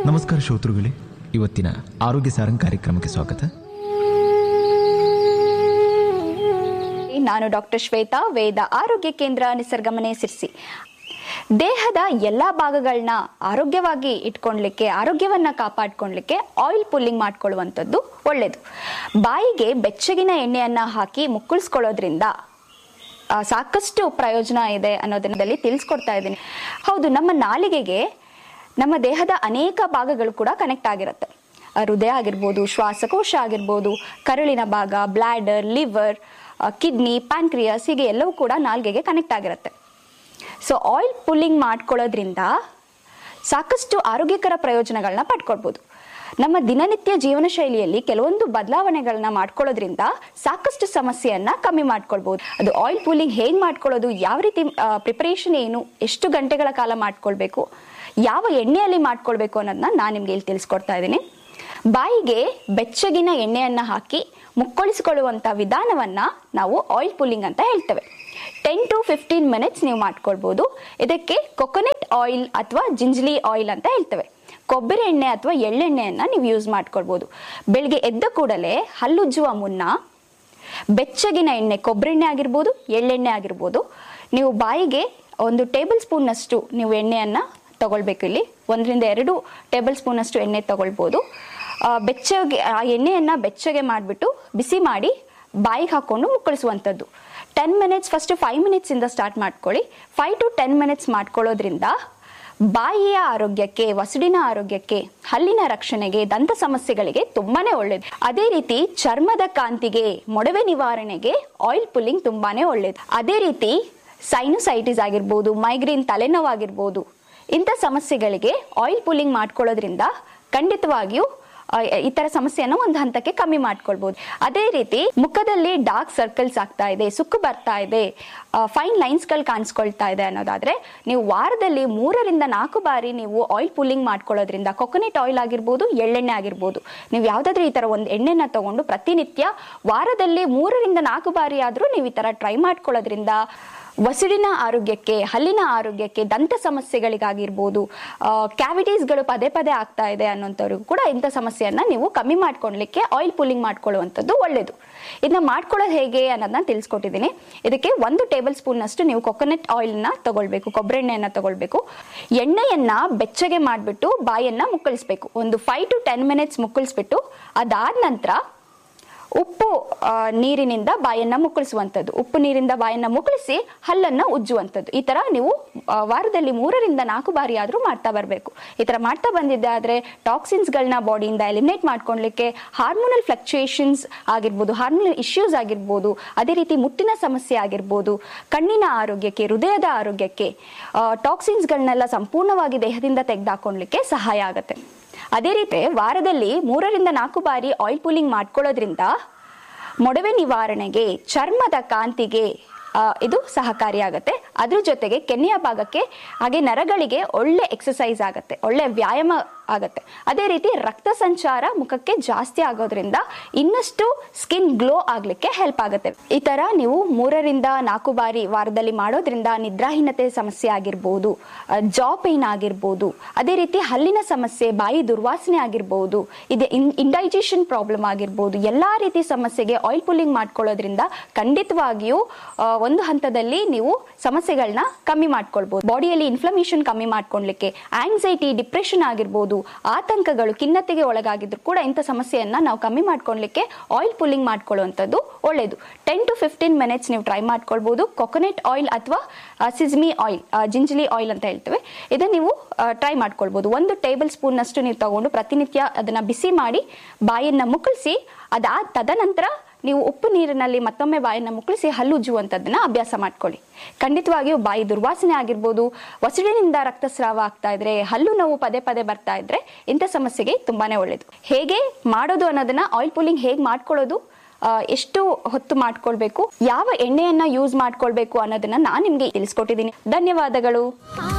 ನಮಸ್ಕಾರ ಶ್ರೋತೃಗಳೇ ಇವತ್ತಿನ ಆರೋಗ್ಯ ಸಾರಂಗ್ ಕಾರ್ಯಕ್ರಮಕ್ಕೆ ಸ್ವಾಗತ ನಾನು ಡಾಕ್ಟರ್ ಶ್ವೇತಾ ವೇದ ಆರೋಗ್ಯ ಕೇಂದ್ರ ನಿಸರ್ಗಮನೆ ಸಿರ್ಸಿ ದೇಹದ ಎಲ್ಲ ಭಾಗಗಳನ್ನ ಆರೋಗ್ಯವಾಗಿ ಇಟ್ಕೊಳ್ಲಿಕ್ಕೆ ಆರೋಗ್ಯವನ್ನ ಕಾಪಾಡ್ಕೊಳ್ಲಿಕ್ಕೆ ಆಯಿಲ್ ಪುಲ್ಲಿಂಗ್ ಮಾಡ್ಕೊಳ್ಳುವಂಥದ್ದು ಒಳ್ಳೆಯದು ಬಾಯಿಗೆ ಬೆಚ್ಚಗಿನ ಎಣ್ಣೆಯನ್ನ ಹಾಕಿ ಮುಕ್ಕಳಿಸ್ಕೊಳ್ಳೋದ್ರಿಂದ ಆ, ಸಾಕಷ್ಟು ಪ್ರಯೋಜನ ಇದೆ ಅನ್ನೋದನ್ನಲ್ಲಿ ತಿಳಿಸ್ಕೊಡ್ತಾ ಇದ್ದೀನಿ ಹೌದು ನಮ್ಮ ನಾಲಿಗೆಗೆ ನಮ್ಮ ದೇಹದ ಅನೇಕ ಭಾಗಗಳು ಕೂಡ ಕನೆಕ್ಟ್ ಆಗಿರುತ್ತೆ ಆ, ಹೃದಯ ಆಗಿರ್ಬೋದು ಶ್ವಾಸಕೋಶ ಆಗಿರ್ಬೋದು ಕರುಳಿನ ಭಾಗ ಬ್ಲ್ಯಾಡರ್ ಲಿವರ್ ಕಿಡ್ನಿ ಪ್ಯಾಂಕ್ರಿಯಸ್ ಹೀಗೆ ಎಲ್ಲವೂ ಕೂಡ ನಾಲ್ಗೆಗೆ ಕನೆಕ್ಟ್ ಆಗಿರುತ್ತೆ ಸೊ ಆಯಿಲ್ ಪುಲ್ಲಿಂಗ್ ಮಾಡ್ಕೊಳ್ಳೋದ್ರಿಂದ ಸಾಕಷ್ಟು ಆರೋಗ್ಯಕರ ಪ್ರಯೋಜನಗಳನ್ನ ಪಡ್ಕೊಳ್ಬೋದು ನಮ್ಮ ದಿನನಿತ್ಯ ಜೀವನ ಶೈಲಿಯಲ್ಲಿ ಕೆಲವೊಂದು ಬದಲಾವಣೆಗಳನ್ನ ಮಾಡ್ಕೊಳ್ಳೋದ್ರಿಂದ ಸಾಕಷ್ಟು ಸಮಸ್ಯೆಯನ್ನ ಕಮ್ಮಿ ಮಾಡ್ಕೊಳ್ಬಹುದು ಅದು ಆಯಿಲ್ ಪೂಲಿಂಗ್ ಹೇಗೆ ಮಾಡ್ಕೊಳ್ಳೋದು ಯಾವ ರೀತಿ ಪ್ರಿಪರೇಷನ್ ಏನು ಎಷ್ಟು ಗಂಟೆಗಳ ಕಾಲ ಮಾಡ್ಕೊಳ್ಬೇಕು ಯಾವ ಎಣ್ಣೆಯಲ್ಲಿ ಮಾಡ್ಕೊಳ್ಬೇಕು ಅನ್ನೋದನ್ನ ನಾನು ನಿಮ್ಗೆ ಇಲ್ಲಿ ತಿಳಿಸ್ಕೊಡ್ತಾ ಇದ್ದೀನಿ ಬಾಯಿಗೆ ಬೆಚ್ಚಗಿನ ಎಣ್ಣೆಯನ್ನ ಹಾಕಿ ಮುಕ್ಕೊಳಿಸಿಕೊಳ್ಳುವಂತ ವಿಧಾನವನ್ನ ನಾವು ಆಯಿಲ್ ಪುಲ್ಲಿಂಗ್ ಅಂತ ಹೇಳ್ತೇವೆ ಟೆನ್ ಟು ಫಿಫ್ಟೀನ್ ಮಿನಿಟ್ಸ್ ನೀವು ಮಾಡ್ಕೊಳ್ಬೋದು ಇದಕ್ಕೆ ಕೊಕೊನೆಟ್ ಆಯಿಲ್ ಅಥವಾ ಜಿಂಜಲಿ ಆಯಿಲ್ ಅಂತ ಹೇಳ್ತೇವೆ ಕೊಬ್ಬರಿ ಎಣ್ಣೆ ಅಥವಾ ಎಳ್ಳೆಣ್ಣೆಯನ್ನ ನೀವು ಯೂಸ್ ಮಾಡ್ಕೊಳ್ಬೋದು ಬೆಳಿಗ್ಗೆ ಎದ್ದ ಕೂಡಲೇ ಹಲ್ಲುಜ್ಜುವ ಮುನ್ನ ಬೆಚ್ಚಗಿನ ಎಣ್ಣೆ ಕೊಬ್ಬರಿ ಎಣ್ಣೆ ಆಗಿರ್ಬೋದು ಎಳ್ಳೆಣ್ಣೆ ಆಗಿರ್ಬೋದು ನೀವು ಬಾಯಿಗೆ ಒಂದು ಟೇಬಲ್ ಸ್ಪೂನ್ನಷ್ಟು ನೀವು ಎಣ್ಣೆಯನ್ನ ತಗೊಳ್ಬೇಕು ಇಲ್ಲಿ ಒಂದರಿಂದ ಎರಡು ಟೇಬಲ್ ಸ್ಪೂನಷ್ಟು ಎಣ್ಣೆ ತಗೊಳ್ಬೋದು ಆ, ಬೆಚ್ಚಗೆ ಆ ಎಣ್ಣೆಯನ್ನ ಬೆಚ್ಚಗೆ ಮಾಡಿಬಿಟ್ಟು ಬಿಸಿ ಮಾಡಿ ಬಾಯಿಗೆ ಹಾಕೊಂಡು ಮುಕ್ಕಳಿಸುವಂಥದ್ದು ten minutes first five minutes ಇಂದ ಸ್ಟಾರ್ಟ್ ಮಾಡ್ಕೊಳ್ಳಿ ಫೈವ್ ಟು ಟೆನ್ ಮಿನಿಟ್ಸ್ ಮಾಡ್ಕೊಳ್ಳೋದ್ರಿಂದ ಬಾಯಿಯ ಆರೋಗ್ಯಕ್ಕೆ ವಸಡಿನ ಆರೋಗ್ಯಕ್ಕೆ ಹಲ್ಲಿನ ರಕ್ಷಣೆಗೆ ದಂತ ಸಮಸ್ಯೆಗಳಿಗೆ ತುಂಬಾನೇ ಒಳ್ಳೇದು ಅದೇ ರೀತಿ ಚರ್ಮದ ಕಾಂತಿಗೆ ಮೊಡವೆ ನಿವಾರಣೆಗೆ ಆಯಿಲ್ ಪುಲ್ಲಿಂಗ್ ತುಂಬಾನೇ ಒಳ್ಳೇದು ಅದೇ ರೀತಿ ಸೈನುಸೈಟಿಸ್ ಆಗಿರ್ಬೋದು ಮೈಗ್ರೇನ್ ತಲೆನೋವಾಗಿರ್ಬೋದು ಇಂಥ ಸಮಸ್ಯೆಗಳಿಗೆ ಆಯಿಲ್ ಪುಲ್ಲಿಂಗ್ ಮಾಡ್ಕೊಳ್ಳೋದ್ರಿಂದ ಖಂಡಿತವಾಗಿಯೂ ಆ, ಈ ತರ ಸಮಸ್ಯೆಯನ್ನು ಒಂದು ಹಂತಕ್ಕೆ ಕಮ್ಮಿ ಮಾಡ್ಕೊಳ್ಬಹುದು ಅದೇ ರೀತಿ ಮುಖದಲ್ಲಿ ಡಾರ್ಕ್ ಸರ್ಕಲ್ಸ್ ಆಗ್ತಾ ಇದೆ ಸುಕ್ಕು ಬರ್ತಾ ಇದೆ ಫೈನ್ ಲೈನ್ಸ್ ಗಳು ಕಾಣಿಸ್ಕೊಳ್ತಾ ಇದೆ ಅನ್ನೋದಾದ್ರೆ ನೀವು ವಾರದಲ್ಲಿ ಮೂರರಿಂದ ನಾಲ್ಕು ಬಾರಿ ನೀವು ಆಯಿಲ್ ಪುಲ್ಲಿಂಗ್ ಮಾಡ್ಕೊಳ್ಳೋದ್ರಿಂದ ಕೊಕೊನೆಟ್ ಆಯಿಲ್ ಆಗಿರ್ಬೋದು ಎಳ್ಳೆಣ್ಣೆ ಆಗಿರ್ಬೋದು ನೀವು ಯಾವ್ದಾದ್ರೂ ಈ ತರ ಒಂದು ಎಣ್ಣೆನ ತಗೊಂಡು ಪ್ರತಿನಿತ್ಯ ವಾರದಲ್ಲಿ ಮೂರರಿಂದ ನಾಲ್ಕು ಬಾರಿ ಆದ್ರೂ ನೀವು ಈ ತರ ಟ್ರೈ ಮಾಡ್ಕೊಳ್ಳೋದ್ರಿಂದ ವಸಡಿನ ಆರೋಗ್ಯಕ್ಕೆ ಹಲ್ಲಿನ ಆರೋಗ್ಯಕ್ಕೆ ದಂತ ಸಮಸ್ಯೆಗಳಿಗಾಗಿರ್ಬೋದು ಕ್ಯಾವಿಟೀಸ್ಗಳು ಪದೇ ಪದೇ ಆಗ್ತಾ ಇದೆ ಅನ್ನೋಂಥವ್ರಿಗೂ ಕೂಡ ಇಂಥ ಸಮಸ್ಯೆಯನ್ನ ನೀವು ಕಮ್ಮಿ ಮಾಡ್ಕೊಳ್ಲಿಕ್ಕೆ ಆಯಿಲ್ ಪುಲ್ಲಿಂಗ್ ಮಾಡ್ಕೊಳ್ಳುವಂಥದ್ದು ಒಳ್ಳೇದು ಇದನ್ನ ಮಾಡ್ಕೊಳ್ಳೋದು ಹೇಗೆ ಅನ್ನೋದನ್ನ ತಿಳಿಸ್ಕೊಟ್ಟಿದ್ದೀನಿ ಇದಕ್ಕೆ ಒಂದು ಟೇಬಲ್ ಸ್ಪೂನ್ ಅಷ್ಟು ನೀವು ಕೊಕೊನೆಟ್ ಆಯಿಲ್ನ ತಗೊಳ್ಬೇಕು ಕೊಬ್ಬರಿ ಎಣ್ಣೆಯನ್ನ ತಗೊಳ್ಬೇಕು ಎಣ್ಣೆಯನ್ನ ಬೆಚ್ಚಗೆ ಮಾಡಿಬಿಟ್ಟು ಬಾಯನ್ನ ಮುಕ್ಕಳಿಸ್ಬೇಕು ಒಂದು ಫೈವ್ ಟು ಟೆನ್ ಮಿನಿಟ್ಸ್ ಮುಕ್ಕಳಿಸ್ಬಿಟ್ಟು ಅದಾದ ನಂತರ ಉಪ್ಪು ಆ, ನೀರಿನಿಂದ ಬಾಯನ್ನ ಮುಕ್ಕಳಿಸುವಂಥದ್ದು ಉಪ್ಪು ನೀರಿಂದ ಬಾಯನ್ನ ಮುಕ್ಕಳಿಸಿ ಹಲ್ಲನ್ನ ಉಜ್ಜುವಂಥದ್ದು ಈ ತರ ನೀವು ಆ, ವಾರದಲ್ಲಿ ಮೂರರಿಂದ ನಾಲ್ಕು ಬಾರಿ ಆದ್ರೂ ಮಾಡ್ತಾ ಬರಬೇಕು ಈ ತರ ಮಾಡ್ತಾ ಬಂದಿದ್ದೆ ಆದ್ರೆ ಟಾಕ್ಸಿನ್ಸ್ಗಳನ್ನ ಬಾಡಿಯಿಂದ ಎಲಿಮಿನೇಟ್ ಮಾಡ್ಕೊಳ್ಲಿಕ್ಕೆ ಹಾರ್ಮೋನಲ್ ಫ್ಲಕ್ಚುಯೇಷನ್ಸ್ ಆಗಿರ್ಬೋದು ಹಾರ್ಮೋನಲ್ ಇಶ್ಯೂಸ್ ಆಗಿರ್ಬೋದು ಅದೇ ರೀತಿ ಮುಟ್ಟಿನ ಸಮಸ್ಯೆ ಆಗಿರ್ಬೋದು ಕಣ್ಣಿನ ಆರೋಗ್ಯಕ್ಕೆ ಹೃದಯದ ಆರೋಗ್ಯಕ್ಕೆ ಟಾಕ್ಸಿನ್ಸ್ಗಳನ್ನೆಲ್ಲ ಸಂಪೂರ್ಣವಾಗಿ ದೇಹದಿಂದ ತೆಗೆದಾಕೊಳ್ಳಿಕ್ಕೆ ಸಹಾಯ ಆಗುತ್ತೆ ಅದೇ ರೀತಿ ವಾರದಲ್ಲಿ ಮೂರರಿಂದ ನಾಲ್ಕು ಬಾರಿ ಆಯಿಲ್ ಪೂಲಿಂಗ್ ಮಾಡ್ಕೊಳ್ಳೋದ್ರಿಂದ ಮೊಡವೆ ನಿವಾರಣೆಗೆ ಚರ್ಮದ ಕಾಂತಿಗೆ ಆ, ಇದು ಸಹಕಾರಿಯಾಗುತ್ತೆ ಅದ್ರ ಜೊತೆಗೆ ಕೆನ್ನೆಯ ಭಾಗಕ್ಕೆ ಹಾಗೆ ನರಗಳಿಗೆ ಒಳ್ಳೆ ಎಕ್ಸಸೈಸ್ ಆಗುತ್ತೆ ಒಳ್ಳೆ ವ್ಯಾಯಾಮ ಆಗುತ್ತೆ ಅದೇ ರೀತಿ ರಕ್ತ ಸಂಚಾರ ಮುಖಕ್ಕೆ ಜಾಸ್ತಿ ಆಗೋದ್ರಿಂದ ಇನ್ನಷ್ಟು ಸ್ಕಿನ್ ಗ್ಲೋ ಆಗ್ಲಿಕ್ಕೆ ಹೆಲ್ಪ್ ಆಗುತ್ತೆ ಈ ತರ ನೀವು ಮೂರರಿಂದ ನಾಲ್ಕು ಬಾರಿ ವಾರದಲ್ಲಿ ಮಾಡೋದ್ರಿಂದ ನಿದ್ರಾಹೀನತೆ ಸಮಸ್ಯೆ ಆಗಿರ್ಬೋದು ಜಾ ಪೇನ್ ಆಗಿರ್ಬೋದು ಅದೇ ರೀತಿ ಹಲ್ಲಿನ ಸಮಸ್ಯೆ ಬಾಯಿ ದುರ್ವಾಸನೆ ಆಗಿರ್ಬೋದು ಇದೆ ಇಂಡೈಜೆಷನ್ ಪ್ರಾಬ್ಲಮ್ ಆಗಿರ್ಬೋದು ಎಲ್ಲಾ ರೀತಿ ಸಮಸ್ಯೆಗೆ ಆಯಿಲ್ ಪುಲ್ಲಿಂಗ್ ಮಾಡ್ಕೊಳ್ಳೋದ್ರಿಂದ ಖಂಡಿತವಾಗಿಯೂ ಆ, ಒಂದು ಹಂತದಲ್ಲಿ ನೀವು ಸಮಸ್ಯೆಗಳನ್ನ ಕಮ್ಮಿ ಮಾಡ್ಕೊಳ್ಬಹುದು ಬಾಡಿಯಲ್ಲಿ ಇನ್ಫ್ಲಮೇಷನ್ ಕಮ್ಮಿ ಮಾಡ್ಕೊಳ್ಲಿಕ್ಕೆ ಆಂಗ್ಸೈಟಿ ಡಿಪ್ರೆಷನ್ ಆಗಿರ್ಬೋದು ಆತಂಕಗಳು ಖಿನ್ನತೆಗೆ ಒಳಗಾಗಿದ್ರು ಕೂಡ ಇಂಥ ಸಮಸ್ಯೆಯನ್ನ ನಾವು ಕಮ್ಮಿ ಮಾಡ್ಕೊಳ್ಲಿಕ್ಕೆ ಆಯಿಲ್ ಪುಲ್ಲಿಂಗ್ ಮಾಡ್ಕೊಳ್ಳುವಂಥದ್ದು ಒಳ್ಳೇದು ಟೆನ್ ಟು ಫಿಫ್ಟೀನ್ ಮಿನಿಟ್ಸ್ ನೀವು ಟ್ರೈ ಮಾಡ್ಕೊಳ್ಬಹುದು ಕೊಕೊನೆಟ್ ಆಯಿಲ್ ಅಥವಾ ಸಿಸ್ಮಿ ಆಯಿಲ್ ಜಿಂಜಲಿ ಆಯಿಲ್ ಅಂತ ಹೇಳ್ತೇವೆ ಇದನ್ನ ನೀವು ಟ್ರೈ ಮಾಡ್ಕೊಳ್ಬಹುದು ಒಂದು ಟೇಬಲ್ ಸ್ಪೂನ್ ಅಷ್ಟು ನೀವು ತಗೊಂಡು ಪ್ರತಿನಿತ್ಯ ಅದನ್ನ ಬಿಸಿ ಮಾಡಿ ಬಾಯನ್ನ ಮುಕ್ಕಳಿಸಿ ಅದಾದ ತದನಂತರ ನೀವು ಉಪ್ಪು ನೀರಿನಲ್ಲಿ ಮತ್ತೊಮ್ಮೆ ಬಾಯನ್ನ ಮುಕ್ಕಳಿಸಿ ಹಲ್ಲುಜ್ಜುವಂಥದ್ದನ್ನ ಅಭ್ಯಾಸ ಮಾಡ್ಕೊಳ್ಳಿ ಖಂಡಿತವಾಗಿಯೂ ಬಾಯಿ ದುರ್ವಾಸನೆ ಆಗಿರ್ಬೋದು ವಸಡಿನಿಂದ ರಕ್ತಸ್ರಾವ ಆಗ್ತಾ ಇದ್ರೆ ಹಲ್ಲು ನೋವು ಪದೇ ಪದೇ ಬರ್ತಾ ಇದ್ರೆ ಇಂಥ ಸಮಸ್ಯೆಗೆ ತುಂಬಾನೇ ಒಳ್ಳೇದು ಹೇಗೆ ಮಾಡೋದು ಅನ್ನೋದನ್ನ ಆಯಿಲ್ ಪುಲ್ಲಿಂಗ್ ಹೇಗೆ ಮಾಡ್ಕೊಳ್ಳೋದು ಆ, ಎಷ್ಟು ಹೊತ್ತು ಮಾಡ್ಕೊಳ್ಬೇಕು ಯಾವ ಎಣ್ಣೆಯನ್ನ ಯೂಸ್ ಮಾಡ್ಕೊಳ್ಬೇಕು ಅನ್ನೋದನ್ನ ನಾನು ನಿಮ್ಗೆ ತಿಳಿಸ್ಕೊಟ್ಟಿದ್ದೀನಿ ಧನ್ಯವಾದಗಳು ಆ